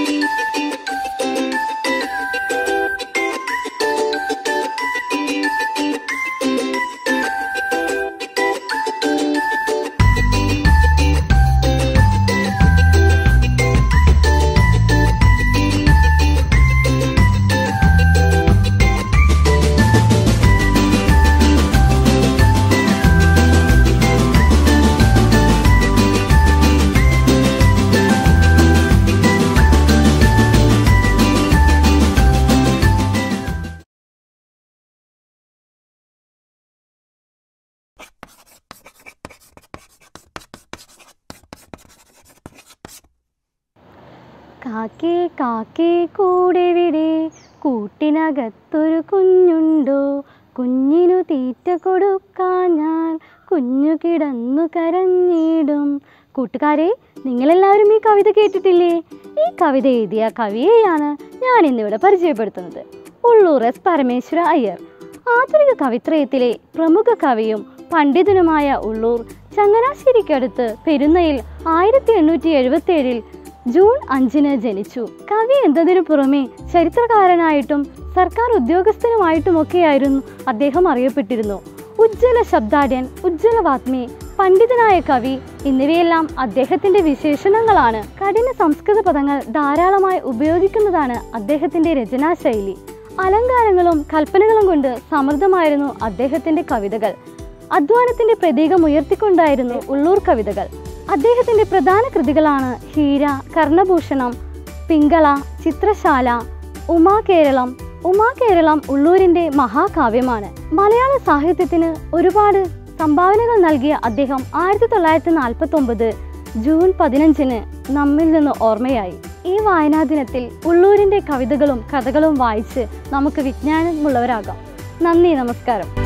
കാക്കേ കാക്കേ കൂടെ വിടെ കൂട്ടിനകത്തൊരു കുഞ്ഞുണ്ടോ കുഞ്ഞിനു തീറ്റ കൊടുക്കാൻ ഞാൻ കുഞ്ഞു കിടന്നു കരഞ്ഞിടും കൂട്ടുകാരെ നിങ്ങളെല്ലാവരും ഈ കവിത കേട്ടിട്ടില്ലേ ഈ കവിത എഴുതിയ കവിയെയാണ് ഞാൻ ഇന്നിവിടെ പരിചയപ്പെടുത്തുന്നത് ഉള്ളൂർ എസ് പരമേശ്വര അയ്യർ ആധുനിക കവിത്രയത്തിലെ പ്രമുഖ കവിയും പണ്ഡിതനുമായ ഉള്ളൂർ ചങ്ങനാശ്ശേരിക്കടുത്ത് പെരുന്നയിൽ ആയിരത്തി എണ്ണൂറ്റി എഴുപത്തി ഏഴിൽ ജൂൺ അഞ്ചിന് ജനിച്ചു കവി എന്നതിനു പുറമെ ചരിത്രകാരനായിട്ടും സർക്കാർ ഉദ്യോഗസ്ഥനുമായിട്ടുമൊക്കെയായിരുന്നു അദ്ദേഹം അറിയപ്പെട്ടിരുന്നു ഉജ്ജ്വല ശബ്ദാഢ്യൻ ഉജ്ജ്വലവാത്മി പണ്ഡിതനായ കവി എന്നിവയെല്ലാം അദ്ദേഹത്തിന്റെ വിശേഷണങ്ങളാണ് കഠിന സംസ്കൃത പദങ്ങൾ ധാരാളമായി ഉപയോഗിക്കുന്നതാണ് അദ്ദേഹത്തിന്റെ രചനാശൈലി അലങ്കാരങ്ങളും കൽപ്പനകളും കൊണ്ട് സമൃദ്ധമായിരുന്നു അദ്ദേഹത്തിന്റെ കവിതകൾ അധ്വാനത്തിന്റെ പ്രതീകം ഉയർത്തിക്കൊണ്ടായിരുന്നു ഉള്ളൂർ കവിതകൾ അദ്ദേഹത്തിന്റെ പ്രധാന കൃതികളാണ് ഹീര കർണഭൂഷണം പിങ്കള ചിത്രശാല ഉമാകേരളം ഉമാകേരളം ഉള്ളൂരിന്റെ മഹാകാവ്യമാണ് മലയാള സാഹിത്യത്തിന് ഒരുപാട് സംഭാവനകൾ നൽകിയ അദ്ദേഹം ആയിരത്തി തൊള്ളായിരത്തി നാൽപ്പത്തി ഒമ്പത് ജൂൺ പതിനഞ്ചിന് നമ്മിൽ നിന്ന് ഓർമ്മയായി ഈ വായനാ ദിനത്തിൽ ഉള്ളൂരിന്റെ കവിതകളും കഥകളും വായിച്ച് നമുക്ക് വിജ്ഞാനമുള്ളവരാകാം നന്ദി നമസ്കാരം